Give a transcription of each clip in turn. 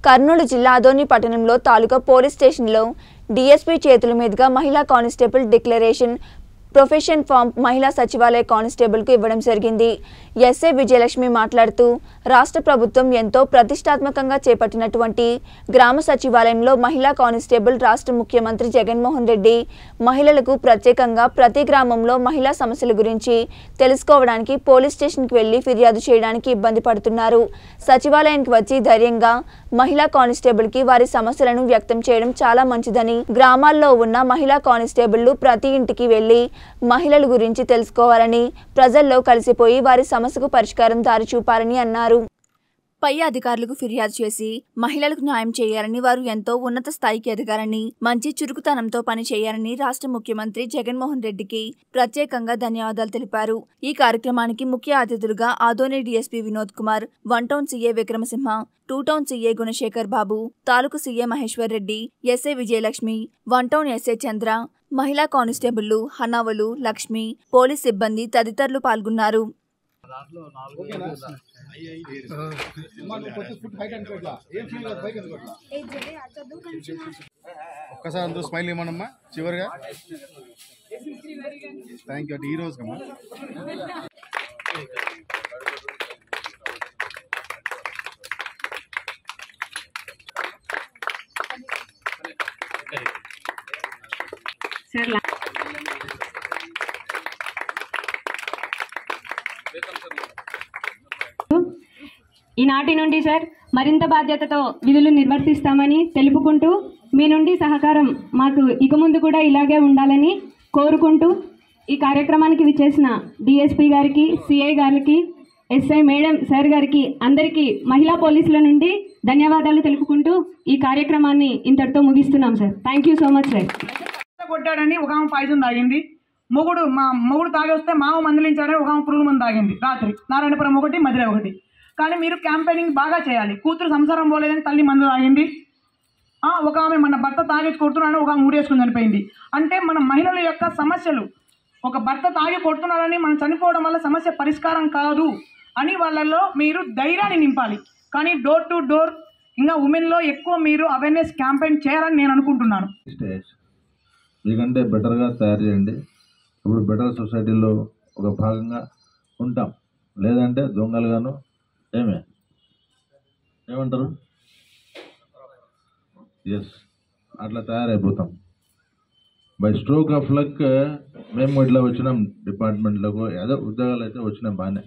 కర్నూలు జిల్లా ఆదోని పట్టణంలో తాలూకా పోలీస్ స్టేషన్లో డీఎస్పీ చేతుల మీదుగా మహిళా కానిస్టేబుల్ డిక్లరేషన్ ప్రొఫెషన్ ఫామ్ మహిళా సచివాలయ కానిస్టేబుల్కు ఇవ్వడం జరిగింది ఎస్ఏ విజయలక్ష్మి మాట్లాడుతూ రాష్ట్ర ప్రభుత్వం ఎంతో ప్రతిష్టాత్మకంగా చేపట్టినటువంటి గ్రామ సచివాలయంలో మహిళా కానిస్టేబుల్ రాష్ట్ర ముఖ్యమంత్రి జగన్మోహన్ రెడ్డి మహిళలకు ప్రత్యేకంగా ప్రతి గ్రామంలో మహిళా సమస్యల గురించి తెలుసుకోవడానికి పోలీస్ స్టేషన్కి వెళ్లి ఫిర్యాదు చేయడానికి ఇబ్బంది పడుతున్నారు సచివాలయానికి వచ్చి ధైర్యంగా మహిళా కానిస్టేబుల్కి వారి సమస్యలను వ్యక్తం చేయడం చాలా మంచిదని గ్రామాల్లో ఉన్న మహిళా కానిస్టేబుళ్లు ప్రతి ఇంటికి వెళ్లి మహిళల గురించి తెలుసుకోవాలని ప్రజల్లో కలిసిపోయి వారి సమస్యకు పరిష్కారం దారి చూపాలని అన్నారు పై అధికారులకు ఫిర్యాదు చేసి మహిళలకు న్యాయం చేయాలని వారు ఎంతో ఉన్నత స్థాయికి ఎదగాలని మంచి చురుకుతనంతో పని చేయాలని రాష్ట్ర ముఖ్యమంత్రి జగన్మోహన్ రెడ్డికి ప్రత్యేకంగా ధన్యవాదాలు తెలిపారు ఈ కార్యక్రమానికి ముఖ్య అతిథులుగా Adoni DSP Vinod Kumar one town CA Vikramasimha two town CA Gunasekhar Babu తాలూకు CA Maheshwar Reddy SA Vijayalakshmi one town SA Chandra మహిళా కానిస్టేబుళ్లు హనావలు లక్ష్మి పోలీస్ సిబ్బంది తదితరులు పాల్గొన్నారు ఒక్కసారి అందరూ స్మైల్ ఇవ్వమనమ్మా చివరిగా థ్యాంక్ యూ అంటే ఈ రోజుకమ్మా ఈనాటి నుండి సార్ మరింత బాధ్యతతో విధులు నిర్వర్తిస్తామని తెలుపుకుంటూ మీ నుండి సహకారం మాకు ఇక ముందు కూడా ఇలాగే ఉండాలని కోరుకుంటూ ఈ కార్యక్రమానికి విచ్చేసిన డిఎస్పి గారికి సిఐ గారికి ఎస్ఐ మేడం సార్ గారికి అందరికీ మహిళా పోలీసుల నుండి ధన్యవాదాలు తెలుపుకుంటూ ఈ కార్యక్రమాన్ని ఇంతటితో ముగిస్తున్నాం sir thank you so much sir కొట్టాడని ఒక ఆమె పాయసం తాగింది మొగుడు మా మొగుడు తాగి వస్తే మామ మందలించాడని ఒక ఆమె పురుగు మందు తాగింది రాత్రి నారాయణపురం ఒకటి మధుర ఒకటి కానీ మీరు క్యాంపెయినింగ్ బాగా చేయాలి కూతురు సంసారం పోలేదని తల్లి మందు తాగింది ఆ, ఒక ఆమె మన భర్త తాగేసి కొడుతున్నాడని ఒక ఆమె ఊడేసుకుని చనిపోయింది అంటే మన మహిళల యొక్క సమస్యలు ఒక భర్త తాగి కొడుతున్నాడని మనం చనిపోవడం వల్ల సమస్య పరిష్కారం కాదు అని వాళ్ళలో మీరు ధైర్యాన్ని నింపాలి కానీ డోర్ టు డోర్ ఇంకా ఉమెన్లో ఎక్కువ మీరు అవేర్నెస్ క్యాంపెయిన్ చేయాలని నేను అనుకుంటున్నాను స్టేజ్ మీకంటే బెటర్గా తయారు చేయండి ఇప్పుడు బెటర్ సొసైటీలో ఒక భాగంగా ఉంటాం లేదంటే దొంగలుగాను ఏమే ఏమంటారు ఎస్ అట్లా తయారైపోతాం బై స్ట్రోక్ ఆఫ్ లక్ మేము ఇట్లా వచ్చినాం డిపార్ట్మెంట్లకు ఏదో ఉద్యోగాలు అయితే వచ్చినాం బాగానే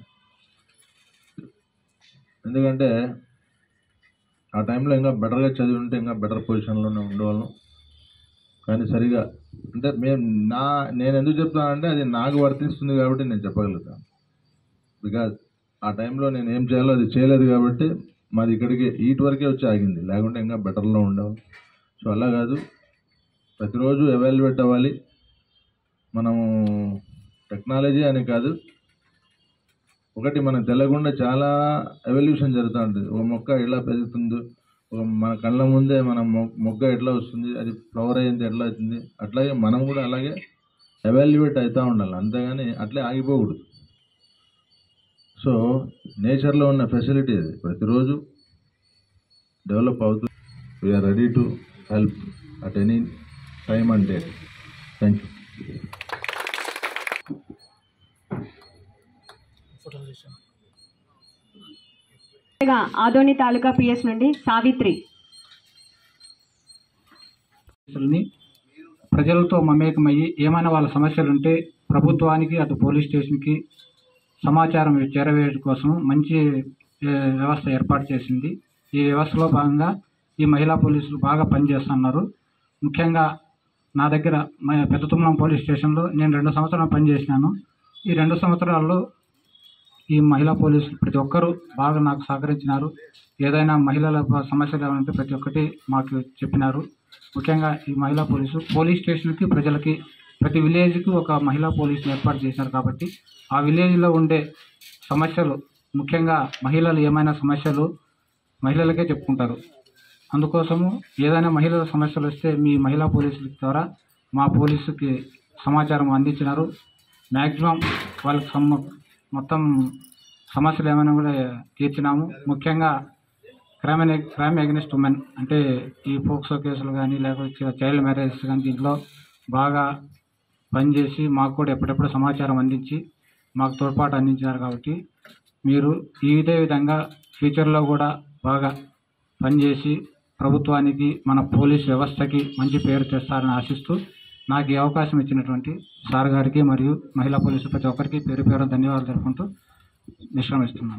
ఎందుకంటే ఆ టైంలో ఇంకా బెటర్గా చదివి ఉంటే ఇంకా బెటర్ పొజిషన్లోనే ఉండేవాళ్ళం కానీ సరిగా అంటే మేము నా నేను ఎందుకు చెప్తానంటే అది నాకు వర్తిస్తుంది కాబట్టి నేను చెప్పగలుగుతాను బికాజ్ ఆ టైంలో నేను ఏం చేయాలో అది చేయలేదు కాబట్టి మాది ఇక్కడికి ఈటి వరకే వచ్చి ఆగింది లేకుంటే ఇంకా బెటర్లో ఉండేవాళ్ళం సో అలా కాదు ప్రతిరోజు ఎవాల్యుయేట్ అవ్వాలి మనము టెక్నాలజీ అని కాదు ఒకటి మనకు తెలియకుండా చాలా ఎవల్యూషన్ జరుగుతూ ఉంటుంది ఒక మొక్క ఎలా పెరుగుతుందో ఒక మన కళ్ళ ముందే మన మొ- మొగ్గ ఎట్లా వస్తుంది అది ఫ్లవర్ అయ్యింది ఎట్లా అవుతుంది అట్లాగే మనం కూడా అలాగే ఎవాల్యుయేట్ అవుతూ ఉండాలి అంతేగాని అట్లే ఆగిపోకూడదు సో నేచర్లో ఉన్న ఫెసిలిటీ అది ప్రతిరోజు డెవలప్ అవుతుంది we are ready to help at any time and date thank you Adoni తాలూకా పిఎస్ నుండి సావిత్రి పోలీసుల్ని ప్రజలతో మమేకమయ్యి ఏమైనా వాళ్ళ సమస్యలు ఉంటే ప్రభుత్వానికి అటు పోలీస్ స్టేషన్కి సమాచారం చేరవేయడం కోసం మంచి ఏ, వ్యవస్థ ఏర్పాటు చేసింది ఈ వ్యవస్థలో భాగంగా ఈ మహిళా పోలీసులు బాగా పనిచేస్తున్నారు ముఖ్యంగా నా దగ్గర మ- పెద్దతుమ్మలం పోలీస్ స్టేషన్లో నేను రెండు సంవత్సరాలు పనిచేసినాను ఈ రెండు సంవత్సరాల్లో ఈ మహిళా పోలీసులు ప్రతి ఒక్కరూ బాగా నాకు సహకరించినారు ఏదైనా మహిళల ప- సమస్యలు ఏమైనా ఉంటే ప్రతి ఒక్కటి మాకు చెప్పినారు ముఖ్యంగా ఈ మహిళా పోలీసు పోలీస్ స్టేషన్కి ప్రజలకి ప్రతి విలేజ్కి ఒక మహిళా పోలీసుని ఏర్పాటు చేశారు కాబట్టి ఆ విలేజ్లో ఉండే సమస్యలు ముఖ్యంగా మహిళలు ఏమైనా సమస్యలు మహిళలకే చెప్పుకుంటారు అందుకోసము ఏదైనా మహిళల సమస్యలు వస్తే మీ మహిళా పోలీసుల ద్వారా మా పోలీసుకి సమాచారం అందించినారు మ్యాక్సిమం వాళ్ళకి సమ మొత్తం సమస్యలు ఏమైనా కూడా తీర్చినాము ముఖ్యంగా క్రైమ్ అనే క్రైమ్ అగెనిస్ట్ ఉమెన్ అంటే ఈ పోక్సో కేసులు కానీ లేకపోతే చైల్డ్ మ్యారేజెస్ కానీ దీంట్లో బాగా పనిచేసి మాకు కూడా ఎప్పుడెప్పుడు సమాచారం అందించి మాకు తోడ్పాటు అందించారు కాబట్టి మీరు ఇదే విధంగా ఫ్యూచర్లో కూడా బాగా పనిచేసి ప్రభుత్వానికి మన పోలీస్ వ్యవస్థకి మంచి పేరు తెస్తారని ఆశిస్తూ నాకు ఈ అవకాశం ఇచ్చినటువంటి సార్ గారికి మరియు మహిళా పోలీసు ప్రతి ఒక్కరికి పేరు పేరు ధన్యవాదాలు తెలుపుకుంటూ విశ్రమిస్తున్నాను